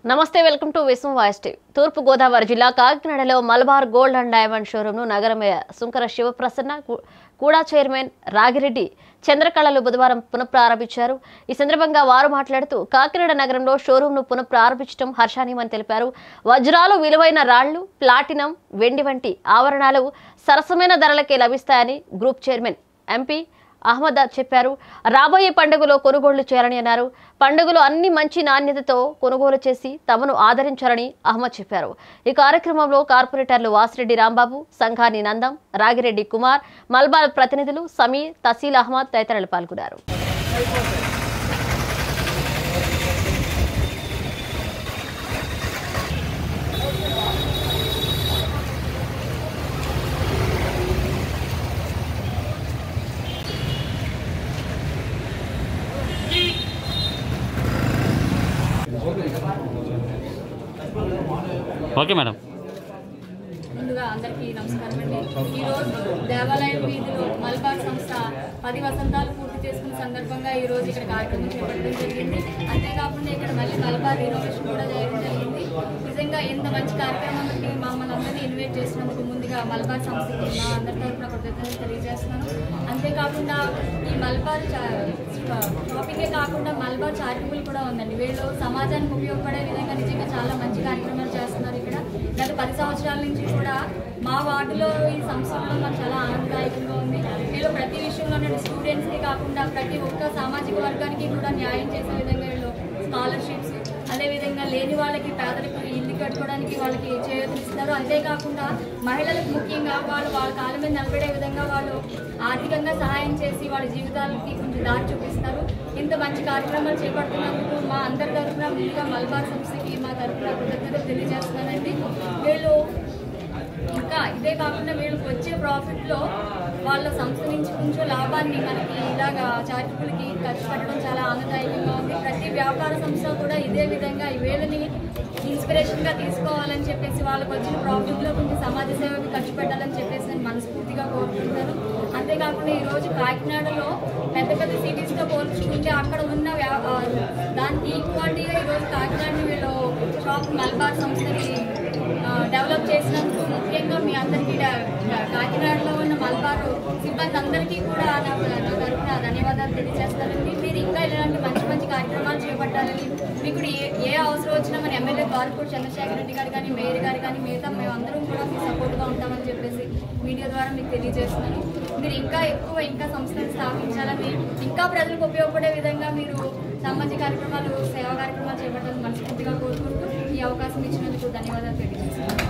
నమస్తే welcome to Vishwam voice TV తూర్పు గోదావరి జిల్లా కాకినాడలో మలబార్ గోల్డ్ అండ్ డైమండ్ షోరూంను నగర మేయర్ సుంకర శివప్రసన్న కు- కూడా చైర్మన్ రాగిరెడ్డి చంద్రకళలు బుధవారం పునఃప్రారంభించారు ఈ సందర్భంగా వారు మాట్లాడుతూ కాకినాడ నగరంలో షోరూంను పునఃప్రారంభించడం హర్షానీయమని తెలిపారు వజ్రాలు విలువైన రాళ్లు ప్లాటినం వెండి వంటి ఆభరణాలు సరసమైన ధరలకే లభిస్తాయని గ్రూప్ చైర్మన్ ఎంపీ అహ్మద్ చెప్పారు రాబోయే పండుగలో కొనుగోళ్లు చేయాలని అన్నారు పండుగలో అన్ని మంచి నాణ్యతతో కొనుగోలు చేసి తమను ఆదరించాలని అహ్మద్ చెప్పారు ఈ కార్యక్రమంలో కార్పొరేటర్లు వాసిరెడ్డి రాంబాబు సంఘాని నందం రాగిరెడ్డి కుమార్ మల్బాల్ ప్రతినిధులు సమీర్ తసీల్ అహ్మద్ తదితరులు పాల్గొన్నారు ఓకే మేడం ముందుగా అందరికీ నమస్కారం అండి ఈరోజు దేవాలయం వీధిలో మల్బార్ సంస్థ పది వసంతాలు పూర్తి చేసుకున్న సందర్భంగా ఈ రోజు ఇక్కడ కార్యక్రమం చేపట్టడం జరిగింది అంతేకాకుండా ఇక్కడ మళ్ళీ మల్బార్ రినోవేషన్ కూడా చేయడం జరిగింది నిజంగా ఇంత మంచి కార్యక్రమానికి మమ్మల్ని అందరినీ ఇన్వైట్ చేసినందుకు ముందుగా మల్బార్ సంస్థకి మా అందరి తరఫున కృతజ్ఞతలు తెలియజేస్తున్నాను అంతేకాకుండా ఈ మల్బార్ షాపింగే కాకుండా మల్బార్ చారిటబుల్ కూడా ఉందండి వీళ్ళు సమాజానికి ఉపయోగపడే విధంగా నిజంగా చాలా మంచి కార్యక్రమాలు చేస్తున్నారు ఇక్కడ గత పది సంవత్సరాల నుంచి కూడా మా వార్డులో ఈ సంస్థలో మాకు చాలా ఆనందదాయకంగా ఉంది వీళ్ళు ప్రతి విషయంలోనే స్టూడెంట్స్కి కాకుండా ప్రతి ఒక్క సామాజిక వర్గానికి కూడా న్యాయం చేసే విధంగా వీళ్ళు స్కాలర్షిప్స్ అదేవిధంగా లేని వాళ్ళకి పేదలకు ఇల్లు కట్టుకోవడానికి వాళ్ళకి చేయూతనిస్తారు అంతేకాకుండా మహిళలకు ముఖ్యంగా వాళ్ళు వాళ్ళ కాళ్ళ మీద నిలబడే విధంగా వాళ్ళు ఆర్థికంగా సహాయం చేసి వాళ్ళ జీవితాలకి కొంచెం దారి చూపిస్తారు ఇంత మంచి కార్యక్రమాలు చేపడుతున్నందుకు మా అందరి తరఫున ముందుగా మల్బార్ సంస్థకి మా తరఫున కృతజ్ఞతలు తెలియజేస్తున్నానండి వీళ్ళు ఇంకా ఇదే కాకుండా వీళ్ళకి వచ్చే ప్రాఫిట్లో వాళ్ళ సంస్థ నుంచి కొంచెం లాభాన్ని మనకి ఇలాగా చారిటబుల్కి ఖర్చు పెట్టడం చాలా ఆనందదాయకంగా ఉంది ప్రతి వ్యాపార సంస్థ కూడా ఇదే విధంగా ఈ వీళ్ళని ఇన్స్పిరేషన్గా తీసుకోవాలని చెప్పేసి వాళ్ళకి వచ్చిన ప్రాఫిట్లో కొంచెం సమాజ సేవకి ఖర్చు పెట్టాలని చెప్పేసి నేను మనస్ఫూర్తిగా కోరుకుంటున్నాను అంతేకాకుండా ఈరోజు కాకినాడలో పెద్ద పెద్ద సిటీస్తో పోల్చుకుంటే అక్కడ ఉన్న వ్యా- ఆ, దానికి ఈక్వాలిటీగా ఈరోజు కాకినాడని వీళ్ళు షాప్ మల్బార్ సంస్థని ఆ, డెవలప్ చేసినందుకు ముఖ్యంగా మీ అందరికీ డా- డా- కాకినాడలో ఉన్న మల్బారు సిబ్బంది అందరికీ కూడా నా నా తరఫున ధన్యవాదాలు తెలియజేస్తానండి మీరు ఇంకా ఇలాంటి మంచి మంచి కార్యక్రమాలు చేపట్టాలని మీకు ఏ ఏ అవసరం వచ్చినా మన ఎమ్మెల్యే గారు చంద్రశేఖర్ రెడ్డి గారు కానీ మేయర్ గారు కానీ మిగతా మేమందరం కూడా మీకు సపోర్ట్గా ఉంటామని చెప్పేసి మీడియా ద్వారా మీకు తెలియజేస్తున్నాను మీరు ఇంకా ఎక్కువ ఇంకా సంస్థలు స్థాపించాలని ఇంకా ప్రజలకు ఉపయోగపడే విధంగా మీరు సామాజిక కార్యక్రమాలు సేవా కార్యక్రమాలు చేపట్టాలని మనస్ఫూర్తిగా కోరుకుంటూ ఈ అవకాశం ఇచ్చినందుకు ధన్యవాదాలు తెలియజేస్తున్నాను